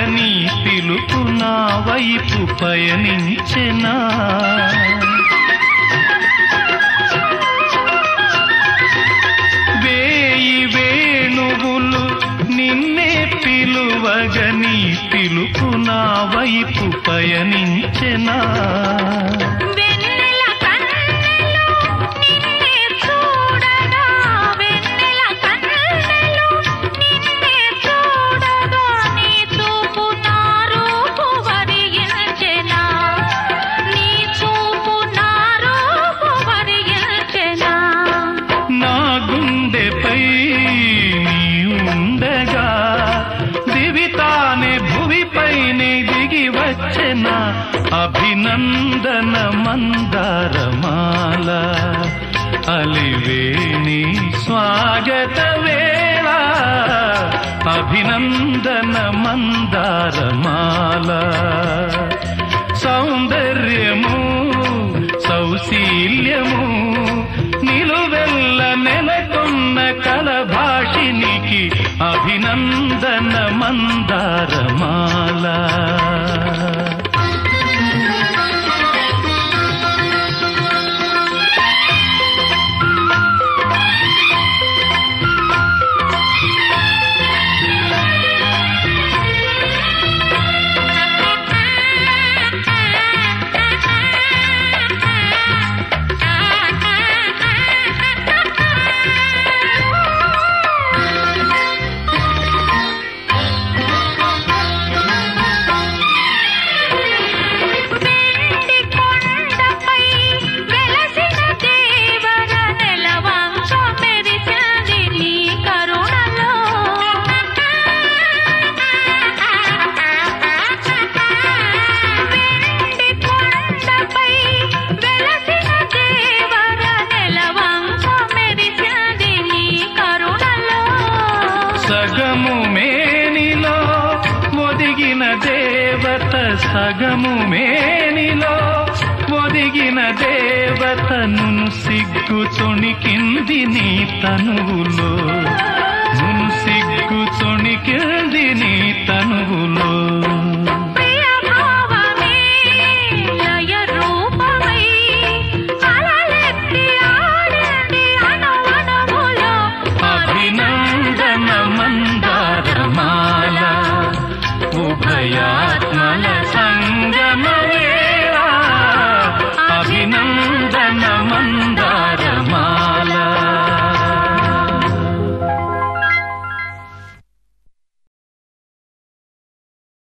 పిలువగని పిలుపు నా వైపు పయనించెనా వేయి వేణువులు నిన్నే పిలువగని పిలుపు నా వైపు పయనించెనా వెన్నెల కన్నెలు నిన్నే చూడగా వెన్నెల కన్నెలు నిన్నే చూడగా నీ చూపు నా రూపు వరిగించెనా నీ చూపు నా రూపు వరిగించెనా నా గుండెపై నీ ఉండగా దివితానే భువిపైనే దిగి వచ్చెన అభినందన మందారమాల అలివేణి స్వాగత వేళ అభినందన మందారమాల సౌందర్యము సౌశీల్యము నిలువెల్ల నెలకొన్న కలభాషినికి అభినందన మందారమాల వెండి కొండపై వెలసిన దేవర నెలవంక మెరిసింది నీ కరుణలో వెండి కొండపై వెలసిన దేవర నెలవంక మెరిసింది నీ కరుణలో సగము మేనిలో ఒదిగిన దేవత సగము మేనిలో ఒదిగిన దేవతను సిగ్గు తొణికింది నీ తనువులో నును సిగ్గు తొణికింది నీ తనువులో ప్రియ భావమే లయ రూపమై అలలెత్తి ఆడింది అణువణువులో అభినందన మందారమాల ఉభయాత్మల సంగమ వేళ అభినందన మంద